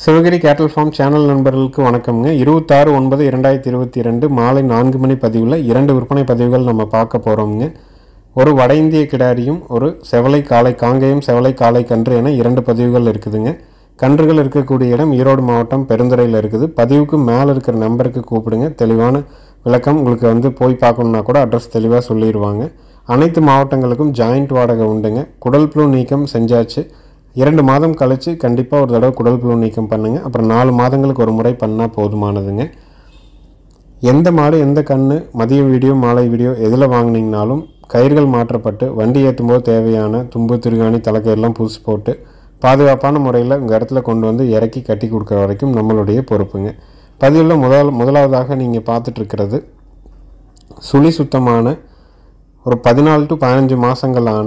சிவகிரி கேட்டல் form channel நண்பர்களுக்கு வணக்கம்ங்க இருபத்தாறு ஒன்பது இரண்டாயிரத்தி இருபத்தி ரெண்டு மாலை நான்கு மணி பதிவில் இரண்டு விற்பனை பதிவுகள் நம்ம பார்க்க போகிறோம்ங்க ஒரு வட இந்திய கிடாரியும் ஒரு செவலை காளை காங்கேயம் செவலை காளை கன்று என இரண்டு பதிவுகள் இருக்குதுங்க கன்றுகள் இருக்கக்கூடிய இடம் ஈரோடு மாவட்டம் பெருந்துறையில் இருக்குது பதிவுக்கு மேலே இருக்கிற நம்பருக்கு கூப்பிடுங்க தெளிவான விளக்கம் உங்களுக்கு வந்து போய் பார்க்கணுன்னா கூட அட்ரஸ் தெளிவாக சொல்லிடுவாங்க அனைத்து மாவட்டங்களுக்கும் ஜாயிண்ட் வாடகை உண்டுங்க குடல் புழு நீக்கம் செஞ்சாச்சு இரண்டு மாதம் கழித்து கண்டிப்பாக ஒரு தடவை குடல் புழு நீக்கம் பண்ணுங்கள் அப்புறம் நாலு மாதங்களுக்கு ஒரு முறை பண்ணால் போதுமானதுங்க எந்த மாடு எந்த கன்று மதிய வீடியோ மாலை வீடியோ எதில் வாங்குனீங்கனாலும் கயிர்கள் மாற்றப்பட்டு வண்டி ஏற்றும் போது தேவையான தும்பு திருகாணி தலைக்கயிறெல்லாம் புதுசு போட்டு பாதுகாப்பான முறையில் உங்கள் இடத்துல கொண்டு வந்து இறக்கி கட்டி கொடுக்குற வரைக்கும் நம்மளுடைய பொறுப்புங்க பதிவில் முதல் முதலாவதாக நீங்கள் பார்த்துட்ருக்கிறது சுழி சுத்தமான ஒரு பதினாலு டு பதினஞ்சு மாதங்களான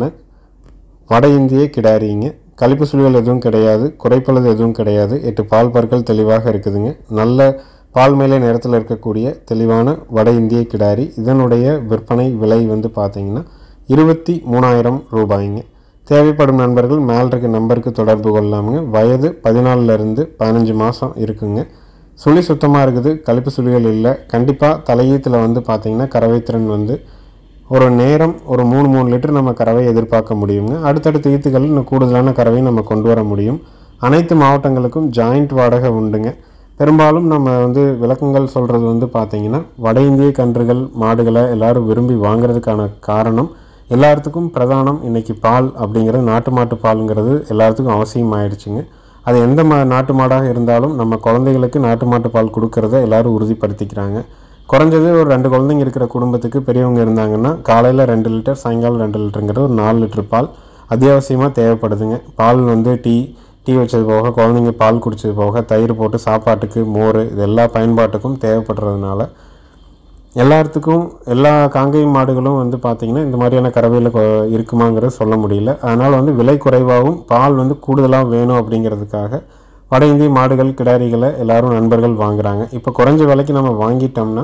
வட இந்திய கிடாரிங்க கழிப்பு சுழிகள் எதுவும் கிடையாது குறைப்பழுது எதுவும் கிடையாது எட்டு பால் பற்கள் தெளிவாக இருக்குதுங்க நல்ல பால் மேலே நிறத்தில் இருக்கக்கூடிய தெளிவான வட இந்திய கிடாரி இதனுடைய விற்பனை விலை வந்து பார்த்தீங்கன்னா இருபத்தி மூணாயிரம் ரூபாய்ங்க தேவைப்படும் நண்பர்கள் மேல் இருக்க நம்பருக்கு தொடர்பு கொள்ளலாமுங்க வயது பதினாலிருந்து பதினஞ்சு மாதம் இருக்குங்க சுழி சுத்தமாக இருக்குது கழிப்பு சுழிகள் இல்லை கண்டிப்பாக தலையீத்தில் வந்து பார்த்தீங்கன்னா கறவைத்திறன் வந்து ஒரு நேரம் ஒரு மூணு மூணு லிட்டர் நம்ம கறவை எதிர்பார்க்க முடியுங்க அடுத்தடுத்த ஈத்துக்கள் இன்னும் கூடுதலான கறவை நம்ம கொண்டு வர முடியும் அனைத்து மாவட்டங்களுக்கும் ஜாயிண்ட் வாடகை உண்டுங்க பெரும்பாலும் நம்ம வந்து விளக்கங்கள் சொல்கிறது வந்து பார்த்திங்கன்னா வட இந்திய கன்றுகள் மாடுகளை எல்லாரும் விரும்பி வாங்குறதுக்கான காரணம் எல்லாத்துக்கும் பிரதானம் இன்றைக்கி பால் அப்படிங்கிறது நாட்டு மாட்டு பாலுங்கிறது எல்லாத்துக்கும் அவசியம் ஆயிடுச்சுங்க அது எந்த மா நாட்டு மாடாக இருந்தாலும் நம்ம குழந்தைகளுக்கு நாட்டு மாட்டு பால் கொடுக்கறத எல்லாரும் உறுதிப்படுத்திக்கிறாங்க குறைஞ்சது ஒரு ரெண்டு குழந்தைங்க இருக்கிற குடும்பத்துக்கு பெரியவங்க இருந்தாங்கன்னா காலையில் ரெண்டு லிட்டர் சாயங்காலம் ரெண்டு லிட்டருங்கிறது ஒரு நாலு லிட்டர் பால் அத்தியாவசியமாக தேவைப்படுதுங்க பால் வந்து டீ டீ வச்சது போக குழந்தைங்க பால் குடிச்சது போக தயிர் போட்டு சாப்பாட்டுக்கு மோர் இது எல்லா பயன்பாட்டுக்கும் தேவைப்படுறதுனால எல்லாத்துக்கும் எல்லா காங்கேயம் மாடுகளும் வந்து பார்த்திங்கன்னா இந்த மாதிரியான கறவையில் கொ- இருக்குமாங்கிறது சொல்ல முடியல அதனால் வந்து விலை குறைவாகவும் பால் வந்து கூடுதலாக வேணும் அப்படிங்கிறதுக்காக வட இந்திய மாடுகள் கிடாரிகளை எல்லாரும் நண்பர்கள் வாங்குறாங்க இப்போ குறைஞ்ச விலைக்கு நம்ம வாங்கிட்டோம்னா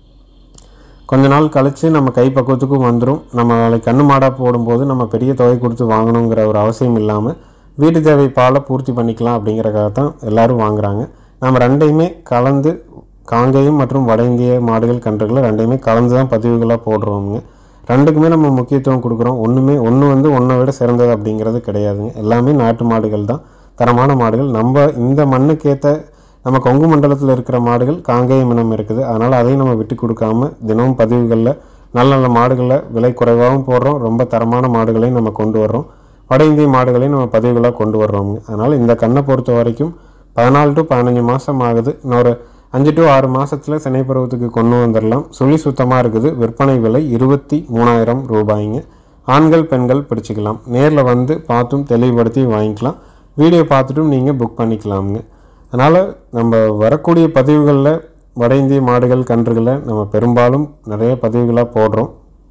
கொஞ்ச நாள் கழித்து நம்ம கை பக்குவத்துக்கும் வந்துடும் நம்ம நாளைக்கு கண்ணு மாடாக போடும்போது நம்ம பெரிய தொகை கொடுத்து வாங்கணுங்கிற ஒரு அவசியம் இல்லாமல் வீட்டு தேவை பாலை பூர்த்தி பண்ணிக்கலாம் அப்படிங்கிறக்காக தான் எல்லாரும் வாங்குறாங்க நம்ம ரெண்டையுமே கலந்து காங்கேயம் மற்றும் வட இந்திய மாடுகள் கன்றுகளை ரெண்டையுமே கலந்து தான் பதிவுகளாக போடுறோமுங்க ரெண்டுக்குமே நம்ம முக்கியத்துவம் கொடுக்குறோம் ஒன்றுமே ஒன்று வந்து ஒன்றை விட சிறந்தது அப்படிங்கிறது கிடையாதுங்க எல்லாமே நாட்டு மாடுகள் தான் தரமான மாடுகள் நம்ம இந்த மண்ணுக்கேற்ற நம்ம கொங்கு மண்டலத்தில் இருக்கிற மாடுகள் காங்கேயம் இனம் இருக்குது அதனால் அதையும் நம்ம விட்டு கொடுக்காம தினமும் பதிவுகளில் நல்ல நல்ல மாடுகளை விலை குறைவாகவும் போடுறோம் ரொம்ப தரமான மாடுகளையும் நம்ம கொண்டு வர்றோம் வட இந்திய மாடுகளையும் நம்ம பதிவுகளாக கொண்டு வர்றோங்க அதனால் இந்த கண்ணை பொறுத்த வரைக்கும் பதினாலு டு பதினஞ்சு மாதம் ஆகுது இன்னொரு அஞ்சு டு ஆறு மாதத்தில் சினை பருவத்துக்கு கொண்டு வந்துடலாம் சுழி சுத்தமாக இருக்குது விற்பனை விலை இருபத்தி மூணாயிரம் ரூபாய்ங்க ஆண்கள் பெண்கள் பிடிச்சிக்கலாம் நேரில் வந்து பார்த்தும் தெளிவுபடுத்தி வாங்கிக்கலாம் வீடியோ பார்த்துட்டும் நீங்கள் புக் பண்ணிக்கலாமுங்க அதனால் நம்ம வரக்கூடிய பதிவுகளில் வட இந்திய மாடுகள் கன்றுகளை நம்ம பெரும்பாலும் நிறைய பதிவுகளாக போடுறோம்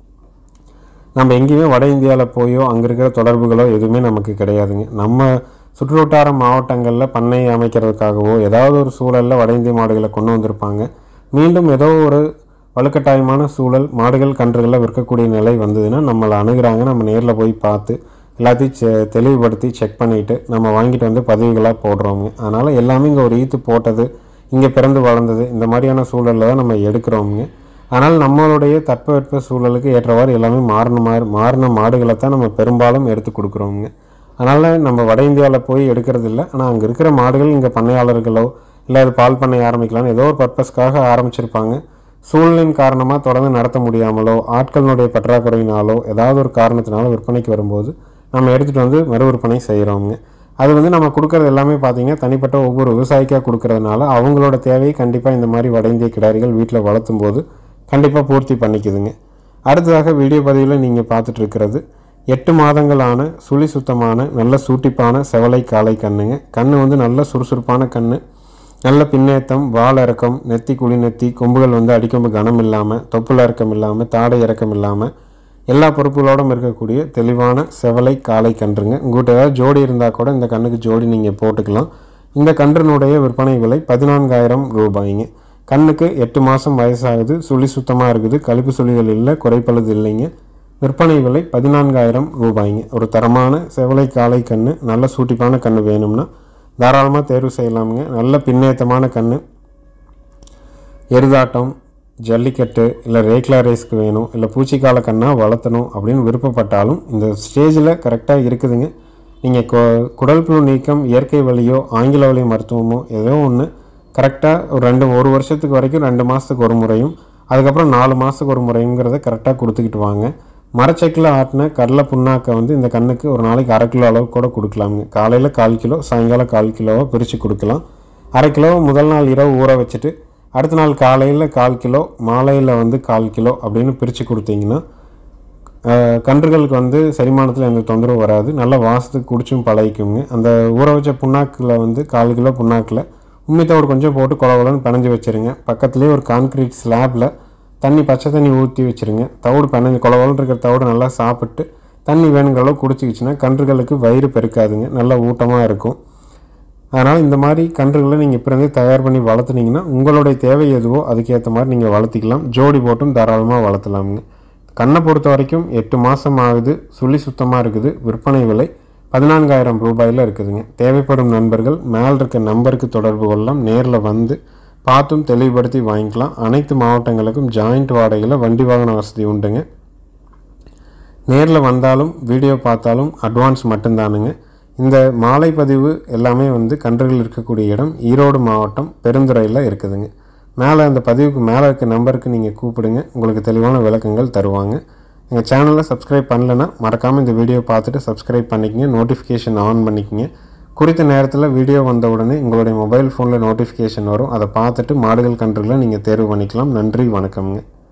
நம்ம எங்கேயுமே வட இந்தியாவில் போயோ அங்கே இருக்கிற தொடர்புகளோ எதுவுமே நமக்கு கிடையாதுங்க நம்ம சுற்றுவட்டார மாவட்டங்களில் பண்ணை அமைக்கிறதுக்காகவோ ஏதாவது ஒரு சூழலில் வட இந்திய மாடுகளை கொண்டு வந்திருப்பாங்க மீண்டும் ஏதோ ஒரு வலுக்கட்டாயமான சூழல் மாடுகள் கன்றுகளை விற்கக்கூடிய நிலை வந்ததுன்னா நம்மளை அணுகுறாங்க நம்ம நேரில் போய் பார்த்து எல்லாத்தையும் செ- தெளிவுபடுத்தி செக் பண்ணிவிட்டு நம்ம வாங்கிட்டு வந்து பதிவுகளாக போடுறோங்க அதனால் எல்லாமே இங்கே ஒரு ஈத்து போட்டது இங்கே பிறந்து வளர்ந்தது இந்த மாதிரியான சூழலில் தான் நம்ம எடுக்கிறோமுங்க ஆனால் நம்மளுடைய தட்பவெட்ப சூழலுக்கு ஏற்றவாறு எல்லாமே மாறின மாதிரி மாறின மாடுகளை தான் நம்ம பெரும்பாலும் எடுத்து கொடுக்குறோமுங்க அதனால் நம்ம வட இந்தியாவில் போய் எடுக்கிறது இல்லை ஆனால் அங்கே இருக்கிற மாடுகள் இங்கே பண்ணையாளர்களோ இல்லை அது பால் பண்ணை ஆரம்பிக்கலாம்னு ஏதோ ஒரு பர்பஸ்க்காக ஆரம்பிச்சிருப்பாங்க சூழ்நிலையின் காரணமாக தொடர்ந்து நடத்த முடியாமலோ ஆட்களினுடைய பற்றாக்குறையினாலோ ஏதாவது ஒரு காரணத்தினால விற்பனைக்கு வரும்போது நம்ம எடுத்துகிட்டு வந்து மறு விற்பனை செய்கிறோமுங்க அது வந்து நம்ம கொடுக்கறது எல்லாமே பார்த்தீங்கன்னா தனிப்பட்ட ஒவ்வொரு விவசாயிக்காக கொடுக்கறதுனால அவங்களோட தேவையை கண்டிப்பாக இந்த மாதிரி வட இந்திய கிடாரிகள் வீட்டில் வளர்த்தும் போது கண்டிப்பாக பூர்த்தி பண்ணிக்குதுங்க அடுத்ததாக வீடியோ பதிவில் நீங்கள் பார்த்துட்டு இருக்கிறது எட்டு மாதங்களான சுழி சுத்தமான நல்ல சூட்டிப்பான செவலை காளை கண்ணுங்க கண்ணு வந்து நல்ல சுறுசுறுப்பான கண்ணு நல்ல பின்னேத்தம் வால் இறக்கம் நெத்தி குழி நெத்தி கொம்புகள் வந்து அடிக்கொம்பு கனம் இல்லாமல் தொப்புல இறக்கம் இல்லாமல் தாடை இறக்கம் இல்லாமல் எல்லா பொறுப்புகளோடும் இருக்கக்கூடிய தெளிவான செவலை காளை கன்றுங்க உங்கள்கிட்ட ஏதாவது ஜோடி இருந்தால் கூட இந்த கண்ணுக்கு ஜோடி நீங்கள் போட்டுக்கலாம் இந்த கன்றினுடைய விற்பனை விலை பதினான்காயிரம் ரூபாய்ங்க கண்ணுக்கு எட்டு மாதம் வயசாகுது சுழி சுத்தமாக இருக்குது கழிப்பு சுழிகள் இல்லை குறைப்பழுது இல்லைங்க விற்பனை விலை பதினான்காயிரம் ரூபாய்ங்க ஒரு தரமான செவலை காளை கன்று நல்ல சூட்டிப்பான கன்று வேணும்னா தாராளமாக தேர்வு செய்யலாமுங்க நல்ல பின்னேற்றமான கன்று எருதாட்டம் ஜல்லிக்கட்டு இல்லை ரேக்லா ரேஸ்க்கு வேணும் இல்லை பூச்சிக்கால கண்ணாக வளர்த்தணும் அப்படின்னு விருப்பப்பட்டாலும் இந்த ஸ்டேஜில் கரெக்டாக இருக்குதுங்க நீங்கள் கொ குடல் புழு நீக்கம் இயற்கை வழியோ ஆங்கில வழி மருத்துவமோ ஏதோ ஒன்று கரெக்டாக ஒரு ரெண்டு ஒரு வருஷத்துக்கு வரைக்கும் ரெண்டு மாதத்துக்கு ஒரு முறையும் அதுக்கப்புறம் நாலு மாதத்துக்கு ஒரு முறைங்கிறத கரெக்டாக கொடுத்துக்கிட்டு வாங்க மரச்செக்கில் ஆட்டின கடலை புண்ணாக்கை வந்து இந்த கண்ணுக்கு ஒரு நாளைக்கு அரை கிலோ அளவு கூட கொடுக்கலாமுங்க காலையில் கால் கிலோ சாயங்காலம் கால் கிலோவாக பிரித்து கொடுக்கலாம் அரை கிலோ முதல் நாள் இரவு ஊற வச்சுட்டு அடுத்த நாள் காலையில் கால் கிலோ மாலையில் வந்து கால் கிலோ அப்படின்னு பிரித்து கொடுத்தீங்கன்னா அஹ், கன்றுகளுக்கு வந்து செரிமானத்தில் எந்த தொந்தரவும் வராது நல்ல வாசத்துக்கு குடிச்சும் பழகிக்குங்க அந்த ஊற வச்ச புண்ணாக்கில் வந்து கால் கிலோ புண்ணாக்கில் உம்மித்தோடு கொஞ்சம் போட்டு குளகுலன்னு பிணைஞ்சு வச்சுருங்க பக்கத்துலேயே ஒரு கான்கிரீட் ஸ்லாப்பில் தண்ணி பச்சை தண்ணி ஊற்றி வச்சுருங்க தவிடு பிணைஞ்சு குளகுலன்னு இருக்கிற தவிடு நல்லா சாப்பிட்டு தண்ணி வேணுங்கிற அளவு குடிச்சிக்கிச்சுன்னா கன்றுகளுக்கு வயிறு பெருக்காதுங்க நல்லா ஊட்டமாக இருக்கும் அதனால் இந்த மாதிரி கன்றுகளை நீங்கள் இப்போ இருந்தே தயார் பண்ணி வளர்த்துனீங்கன்னா உங்களுடைய தேவை எதுவோ அதுக்கேற்ற மாதிரி நீங்கள் வளர்த்திக்கலாம் ஜோடி போட்டும் தாராளமாக வளர்த்தலாமுங்க கண்ணை பொறுத்த வரைக்கும் எட்டு மாதம் ஆகுது சுழி சுத்தமாக இருக்குது விற்பனை விலை பதினான்காயிரம் ரூபாயில் இருக்குதுங்க தேவைப்படும் நண்பர்கள் மேல் இருக்க நம்பருக்கு தொடர்பு கொள்ளலாம் நேரில் வந்து பார்த்தும் தெளிவுபடுத்தி வாங்கிக்கலாம் அனைத்து மாவட்டங்களுக்கும் ஜாயிண்ட் வாடகையில் வண்டி வாகன வசதி உண்டுங்க நேரில் வந்தாலும் வீடியோ பார்த்தாலும் அட்வான்ஸ் மட்டும்தானுங்க இந்த மாலை பதிவு எல்லாமே வந்து கன்றுகள் இருக்கக்கூடிய இடம் ஈரோடு மாவட்டம் பெருந்துறையில் இருக்குதுங்க மேலே அந்த பதிவுக்கு மேலே இருக்க நம்பருக்கு நீங்கள் கூப்பிடுங்க உங்களுக்கு தெளிவான விளக்கங்கள் தருவாங்க எங்கள் சேனலை சப்ஸ்கிரைப் பண்ணலைன்னா மறக்காமல் இந்த வீடியோ பார்த்துட்டு சப்ஸ்கிரைப் பண்ணிக்கங்க நோட்டிஃபிகேஷன் ஆன் பண்ணிக்கங்க குறித்த நேரத்தில் வீடியோ வந்த உடனே உங்களுடைய மொபைல் ஃபோனில் நோட்டிஃபிகேஷன் வரும் அதை பார்த்துட்டு மாடுகள் கன்றுகளை நீங்கள் தேர்வு பண்ணிக்கலாம் நன்றி வணக்கம்ங்க